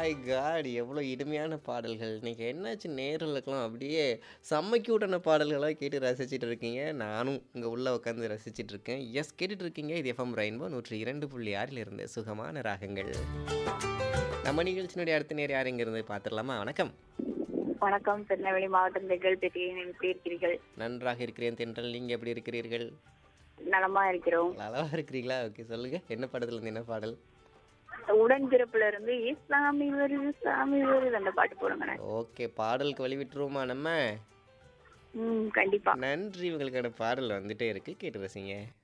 God! எவ்வளோ இனிமையான பாடல்கள். இன்னைக்கு என்னாச்சு நேயர்களுக்கெல்லாம் அப்படியே செம்ம கியூட்டான பாடல்களா கேட்டு ரசிச்சுட்டு இருக்கீங்க. நானும் இங்க உள்ள உட்காந்து ரசிச்சுட்டு இருக்கேன். எஸ் கேட்டுட்டு இருக்கீங்க. இது எஃப்எம் ரெயின்போ 102.6 இருந்து சுகமான ராகங்கள். நம்ம நிகழ்ச்சியினுடைய அடுத்த நேர் யார் இருந்து பார்த்துடலாமா? வணக்கம். வணக்கம் திருநெல்வேலி மாவட்டம் திகழ் பெற்றியன் எப்படி இருக்கிறீர்கள் நன்றாக இருக்கிறேன் தென்றல். நீங்க எப்படி இருக்கிறீர்கள்? நலமா இருக்கிறோம் நலமா இருக்கிறீங்களா? ஓகே சொல்லுங்க. என்ன படத்துல இருந்து என்ன பாடல்? உடன் பிறப்புல இருந்து "ஏ சாமி வருது சாமி வருது அந்த பாட்டு போடுங்க ஓகே பாடலுக்கு வழி விட்டுருவோமா நம்ம? ம் கண்டிப்பா நன்றி உங்களுக்கான பாடல் வந்துட்டே இருக்கு. கேட்டு ரசிங்க.